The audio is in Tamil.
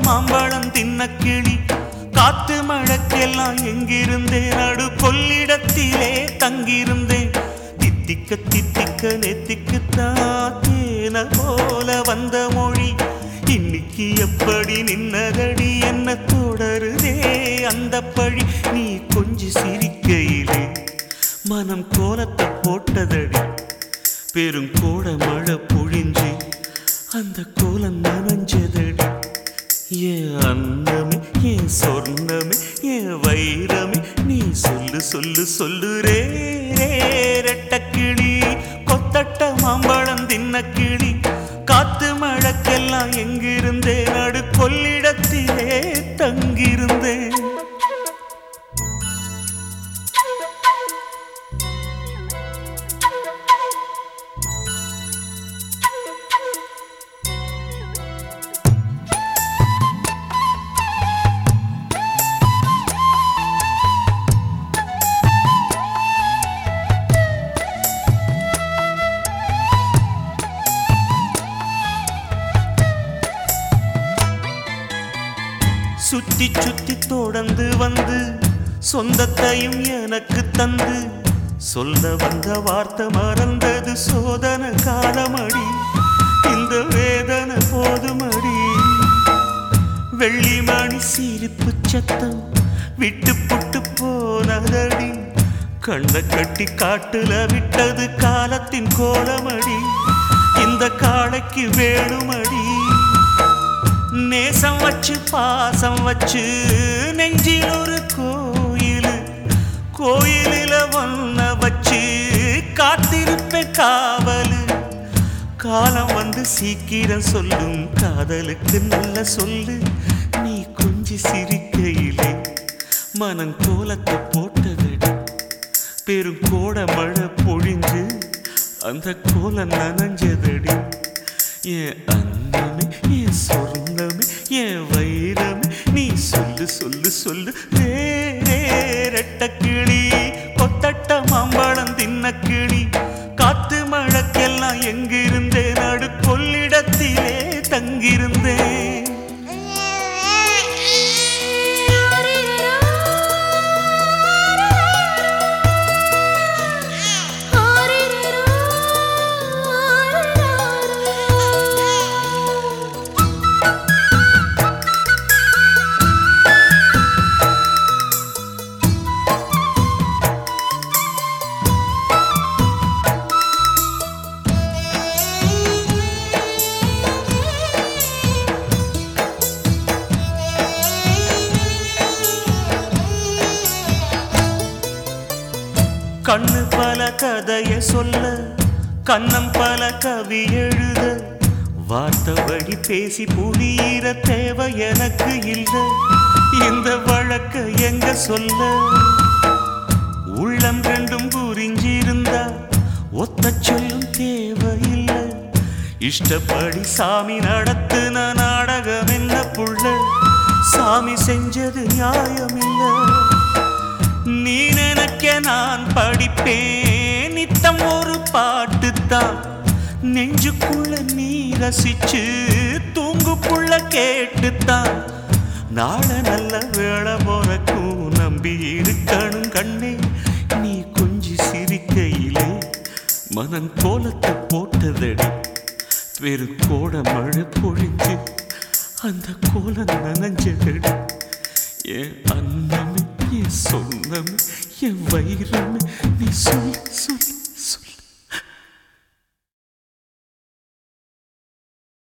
மாம்பழம் தின்ன கிளி காத்து மழக்கெல்லாம் எங்கிருந்தேன் நடு கொள்ளிடத்திலே தங்கியிருந்தேன் தித்திக்க தித்திக்க நெத்திக்கு தேன போல வந்த மொழி இன்னைக்கு எப்படி நின்னதடி என்ன தொடருதே அந்த பழி நீ கொஞ்சி சிரிக்கையிலே மனம் கோலத்தை போட்டதடி பெருங்கோட மழை பொழிஞ்சு அந்த கோலம் நனைஞ்சதடி ஏன் அன்னமே ஏன் சொர்ணமே ஏன் வைரமே நீ சொல்லு சொல்லு சொல்லு ரே ரெட்டக்கிளி கொத்தட்ட மாம்பழம் தின்ன கிளி காத்து மழக்கெல்லாம் எங்கிருந்தேன் நடு கொள்ளிடத்திலே தங்கியிருந்தேன் சுத்தி சுத்தி தொடர்ந்து வந்து சொந்தத்தையும் எனக்கு தந்து சொல்ல வந்த வார்த்தை மறந்தது சோதன காலமடி இந்த வேதனை போதுமடி வெள்ளிமணி சிரிப்பு சத்தம் விட்டு புட்டு போனதடி கண்ணை கட்டி காட்டுல விட்டது காலத்தின் கோலமடி இந்த காளைக்கு வேணுமடி நேசம் வச்சு பாசம் வச்சு நெஞ்சில் ஒரு கோயில் கோயிலில ஒன்ன வச்சு காத்திருப்ப காவலு காலம் வந்து சீக்கிரம் சொல்லும் காதலுக்கு நல்ல சொல்லு நீ கொஞ்சி சிரிக்கையிலே மனம் கோலத்தை போட்டதடி பெரும் கோட மழை பொழிஞ்சு அந்த கோலம் நனைஞ்சதடி என் அன்னமே என் சொர்ணமே என் வைரமே நீ சொல்லு சொல்லு சொல்லு ரே ரே ரெட்டக்கிளி கொத்தட்ட மாம்பழம் தின்ன கிளி காத்து மழக்கெல்லாம் எங்கிருந்தேன் நடு கொள்ளிடத்திலே தங்கியிருந்தேன் கண்ணு பல கதைய சொல்ல கண்ணம் பல கவி எழுத வார்த்தை வழி பேசி புரியிற தேவை எனக்கு இல்லை இந்த வழக்க எங்க சொல்ல உள்ளம் ரெண்டும் புரிஞ்சிருந்தா ஒத்த சொல்லும் தேவையில்லை இஷ்டப்படி சாமி நடத்துன நாடகம் என்ன புள்ள சாமி செஞ்சது நியாயமில்லை நீ நினைக்க நான் படிப்பேன் நித்தம் ஒரு பாட்டு தான் நெஞ்சுக்குள்ள நீ ரசிச்சு தூங்கு புள்ள கேட்டுத்தான் நாள நல்ல வேளை போறக்கும் நம்பி இருக்கணும் கண்ணே நீ கொஞ்சி சிரிக்கையிலே மனன் கோலத்தை போட்டதடி வெறு கோட மழை பொழிஞ்சு அந்த கோலம் நனைஞ்சதடி என் அன்னமே என் சொன்னமே என் வைரமே நீ சொல் சொல்